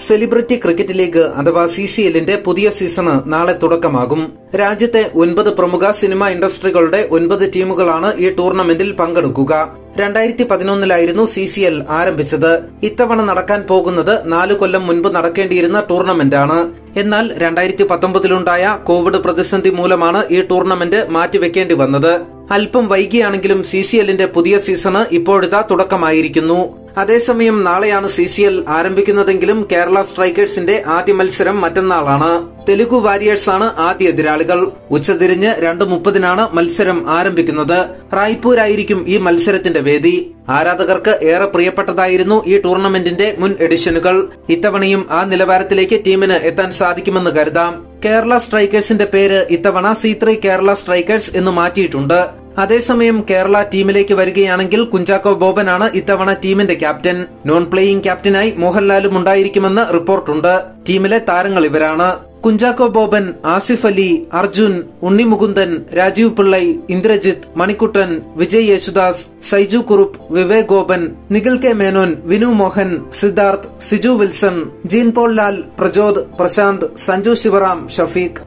celebrity cricket league അഥവാ C C എല്ലിന്റെ പുതിയ സീസണ് നാളെ തുടക്കമാകും രാജ്യത്തെ ഒൻപത് പ്രമുഖ സിനിമാ ഇൻഡസ്ട്രികളുടെ ഒൻപത് ടീമുകളാണ് ഈ ടൂർണമെന്റിൽ പങ്കെടുക്കുക രണ്ടായിരത്തി പതിനൊന്നിലായിരുന്നു സി സി എൽ ആരംഭിച്ചത് ഇത്തവണ നടക്കാൻ പോകുന്നത് നാലു കൊല്ലം മുൻപ് നടക്കേണ്ടിയിരുന്ന ടൂർണമെന്റാണ് എന്നാൽ രണ്ടായിരത്തി പത്തൊമ്പതിലുണ്ടായ കോവിഡ് പ്രതിസന്ധി മൂലമാണ് ഈ ടൂർണമെന്റ് മാറ്റിവെക്കേണ്ടി വന്നത് അല്പം വൈകിയാണെങ്കിലും സി സി എല്ലിന്റെ പുതിയ സീസണ് ഇപ്പോഴിതാ തുടക്കമായിരിക്കുന്നു അതേസമയം നാളെയാണ് സി സി എൽ ആരംഭിക്കുന്നതെങ്കിലും കേരള സ്ട്രൈക്കേഴ്സിന്റെ ആദ്യ മത്സരം മറ്റന്നാളാണ് തെലുഗു വാരിയേഴ്സ് ആണ് ആദ്യ എതിരാളികൾ ഉച്ചതിരിഞ്ഞ് രണ്ട് മുപ്പതിനാണ് മത്സരം ആരംഭിക്കുന്നത് റായ്പൂരായിരിക്കും ഈ മത്സരത്തിന്റെ വേദി ആരാധകർക്ക് ഏറെ പ്രിയപ്പെട്ടതായിരുന്നു ഈ ടൂർണമെന്റിന്റെ മുൻ എഡിഷനുകൾ ഇത്തവണയും ആ നിലവാരത്തിലേക്ക് ടീമിന് എത്താൻ സാധിക്കുമെന്ന് കരുതാം കേരള സ്ട്രൈക്കേഴ്സിന്റെ പേര് ഇത്തവണ സി ത്രീ കേരള സ്ട്രൈക്കേഴ്സ് എന്ന് മാറ്റിയിട്ടുണ്ട് അതേസമയം കേരള ടീമിലേക്ക് വരികയാണെങ്കിൽ കുഞ്ചാക്കോ ബോബനാണ് ഇത്തവണ ടീമിന്റെ ക്യാപ്റ്റൻ നോൺ പ്ലേയിംഗ് ക്യാപ്റ്റനായി മോഹൻലാലും ഉണ്ടായിരിക്കുമെന്ന് റിപ്പോർട്ടുണ്ട് ടീമിലെ താരങ്ങൾ ഇവരാണ് Kunchacko Boban Asif Ali Arjun Unni Mukundan Rajeev Pillai Indrajith Manikuttan Vijay Yesudas Saiju Kurup Vivek Gopan Nikhil K Menon Vinu Mohan Siddharth Siju Wilson Jean Paul Lal Prajod Prashanth Sanju Sivaram Shafeeq